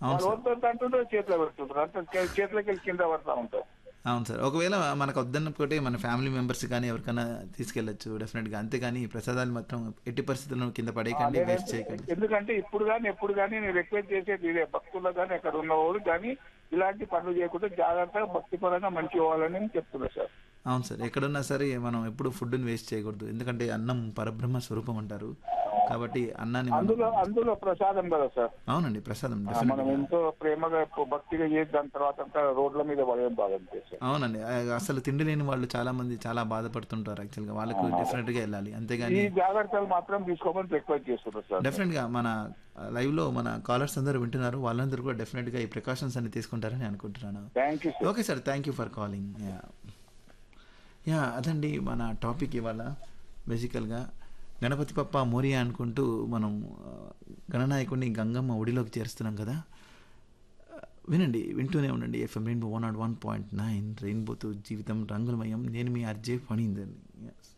అవును వాళ్ళు వద్దు అంటుంటే చేతిలో పెడుతుంటారు అంత కే- చేతిలోకి వెళ్ళి కింద పడతా ఉంటాం అవును సార్ ఒకవేళ మనకు వద్దన్నప్పుడే మన ఫ్యామిలీ మెంబర్స్ కానీ ఎవరికైనా తీసుకెళ్ళచ్చు డెఫినెట్గా అంతేగాని ఈ ప్రసాదాలు మాత్రం ఎట్టి పరిస్థితుల్లో కింద పడేయకండి వేస్ట్ చేయకండి ఎందుకంటే ఇప్పుడు కానీ ఎప్పుడు కానీ నేను రిక్వెస్ట్ చేసేది ఇదే భక్తుల్లో కానీ అక్కడ ఉన్నవాడు కానీ ఇలాంటి పనులు చేయకుండా జాగ్రత్తగా భక్తిపరంగా మంచి పోవాలని నేను చెప్తున్నా సార్ అవును సార్ ఎక్కడున్నా సరే మనం ఎప్పుడు ఫుడ్ని వేస్ట్ చేయకూడదు ఎందుకంటే అన్నం పరబ్రహ్మ స్వరూపం అంటారు కాబట్టి అన్నాన్ని మనం అందులో అందులో ప్రసాదం కదా సార్ అవునండి ప్రసాదం ఆ, definitely. మనం ఎంతో ప్రేమగా ఎప్పుడు భక్తిగా చేసి దాని తర్వాత అంతా రోడ్ల మీద పడేం బాగా సార్ అవునండి ఆ, అసలు తిండి లేని వాళ్ళు చాలా మంది చాలా బాధపడుతుంటారు యాక్చువల్గా వాళ్ళకు డెఫినెట్ గా వెళ్ళాలి ఈ అంతేగాని జాగ్రత్తలు మాత్రం తీసుకోమని రిక్వెస్ట్ చేస్తున్నారు సార్ డెఫినెట్ గా మన లైవ్ లో మన కాలర్స్ అందరూ వింటున్నారు వాళ్ళందరూ కూడా డెఫినెట్ గా ఈ ప్రికాషన్స్ అన్ని తీసుకుంటారని అనుకుంటున్నాను thank you sir okay sir thank you for calling yeah yeah అదండి మన టాపిక్ ఇవాళ బేసికల్గా గణపతి పప్ప మోరియా అనుకుంటూ మనం ఆ, గణనాయకుడిని గంగమ్మ ఒడిలోకి చేరుస్తున్నాం కదా ఆ, వినండి వింటూనే ఉండండి FM rainbow one nought one point nine రెయిన్బోతో జీవితం రంగులమయం నేను మీ అర్జే ఫణీందర్ని Yes.